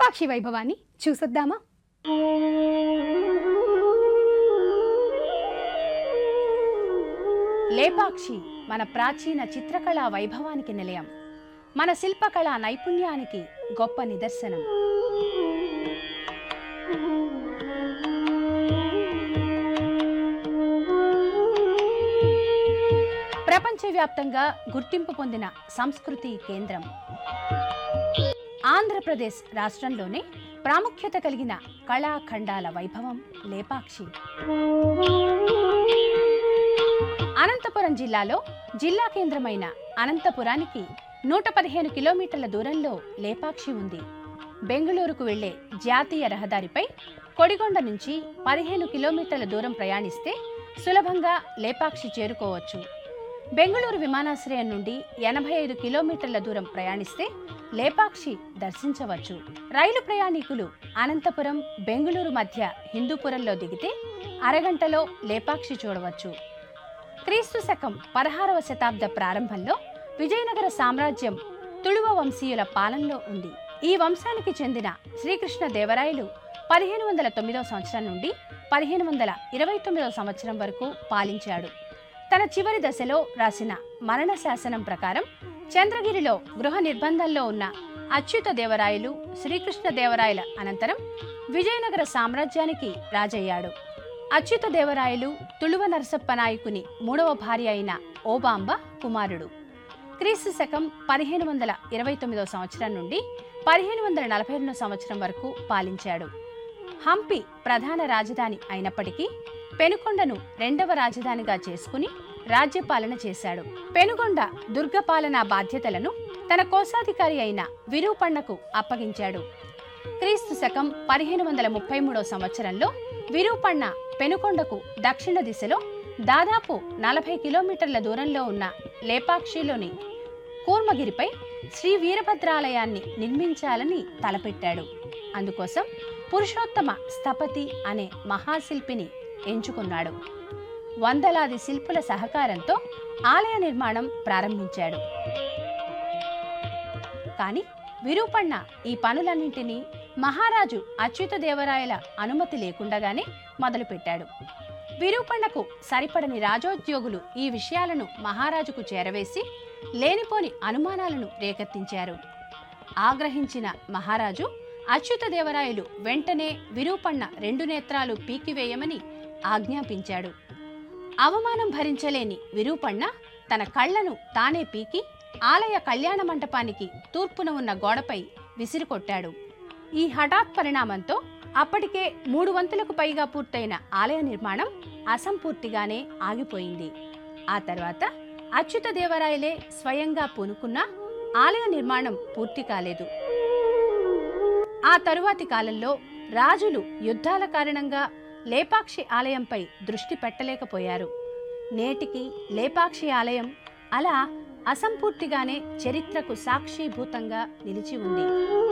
లేపాక్షి వైభవాన్ని చూసొద్దామా లేపాక్షి మన ప్రాచీన చిత్రకళా వైభవానికి నిలయం మన శిల్పకళా నైపుణ్యానికి గొప్ప నిదర్శనం ప్రపంచవ్యాప్తంగా గుర్తింపు పొందిన సంస్కృతి కేంద్రం ఆంధ్రప్రదేశ్ రాష్ట్రంలోనే ప్రాముఖ్యత కలిగిన కళాఖండాల వైభవం లేపాక్షి అనంతపురం జిల్లాలో జిల్లా కేంద్రమైన అనంతపురానికి నూట పదిహేను కిలోమీటర్ల దూరంలో లేపాక్షి ఉంది బెంగళూరుకు వెళ్లే జాతీయ రహదారిపై కొడిగొండ నుంచి పదిహేను కిలోమీటర్ల దూరం ప్రయాణిస్తే సులభంగా లేపాక్షి చేరుకోవచ్చు బెంగళూరు విమానాశ్రయం నుండి ఎనభై ఐదు కిలోమీటర్ల దూరం ప్రయాణిస్తే లేపాక్షి దర్శించవచ్చు రైలు ప్రయాణికులు అనంతపురం బెంగళూరు మధ్య హిందూపురంలో దిగితే అరగంటలో లేపాక్షి చూడవచ్చు క్రీస్తు శకం పదహారవ శతాబ్ద ప్రారంభంలో విజయనగర సామ్రాజ్యం తుళువ వంశీయుల పాలనలో ఉంది ఈ వంశానికి చెందిన శ్రీకృష్ణ దేవరాయలు పదిహేను వందల తొమ్మిదవ సంవత్సరం నుండి పదిహేను వందల ఇరవై తొమ్మిదవ సంవత్సరం వరకు పాలించాడు తన చివరి దశలో రాసిన మరణ శాసనం ప్రకారం చంద్రగిరిలో గృహ నిర్బంధంలో ఉన్న అచ్యుత దేవరాయలు శ్రీకృష్ణ దేవరాయల అనంతరం విజయనగర సామ్రాజ్యానికి రాజయ్యాడు అచ్యుత దేవరాయలు తుళువ నరసప్ప నాయకుని మూడవ భార్య అయిన ఓబాంబ కుమారుడు క్రీస్తు శకం పదిహేను వందల ఇరవై తొమ్మిదవ సంవత్సరం నుండి పదిహేను వందల నలభై రెండు సంవత్సరం వరకు పాలించాడు హంపి ప్రధాన రాజధాని అయినప్పటికీ పెనుకొండను రెండవ రాజధానిగా చేసుకుని రాజ్యపాలన చేశాడు పెనుగొండ దుర్గపాలనా బాధ్యతలను తన కోశాధికారి అయిన విరూపణకు అప్పగించాడు క్రీస్తు శకం పదిహేను వందల ముప్పై మూడవ సంవత్సరంలో విరూపಣ್ణ పెనుకొండకు దక్షిణ దిశలో దాదాపు నలభై కిలోమీటర్ల దూరంలో ఉన్న లేపాక్షిలోని కూర్మగిరిపై శ్రీ వీరభద్రాలయాన్ని నిర్మించాలని తలపెట్టాడు అందుకోసం పురుషోత్తమ స్థపతి అనే మహాశిల్పిని ఎంచుకున్నాడు వందలాది శిల్పుల సహకారంతో ఆలయ నిర్మాణం ప్రారంభించాడు కానీ విరూపಣ್ణ ఈ పనులన్నింటినీ మహారాజు అచ్యుతదేవరాయల అనుమతి లేకుండగానే మొదలుపెట్టాడు విరూపణకు సరిపడని రాజోద్యోగులు ఈ విషయాలను మహారాజుకు చేరవేసి లేనిపోని అనుమానాలను రేకెత్తించారు ఆగ్రహించిన మహారాజు అచ్యుతదేవరాయలు వెంటనే విరూపಣ್ణ రెండు నేత్రాలు పీకివేయమని ఆజ్ఞాపించాడు అవమానం భరించలేని విరూపಣ್ణ తన కళ్ళను తానే పీకి ఆలయ కళ్యాణ మంటపానికి తూర్పున ఉన్న గోడపై విసిరికొట్టాడు ఈ హఠాత్ పరిణామంతో అప్పటికే మూడు వంతులకు పైగా పూర్తయిన ఆలయ నిర్మాణం అసంపూర్తిగానే ఆగిపోయింది ఆ తర్వాత అచ్యుతదేవరాయలే స్వయంగా పూనుకున్న ఆలయ నిర్మాణం పూర్తి కాలేదు ఆ తరువాతి కాలంలో రాజులు యుద్ధాల కారణంగా లేపాక్షి ఆలయంపై దృష్టి పెట్టలేకపోయారు నేటికి లేపాక్షి ఆలయం అలా అసంపూర్తిగానే చరిత్రకు సాక్షీభూతంగా నిలిచి ఉంది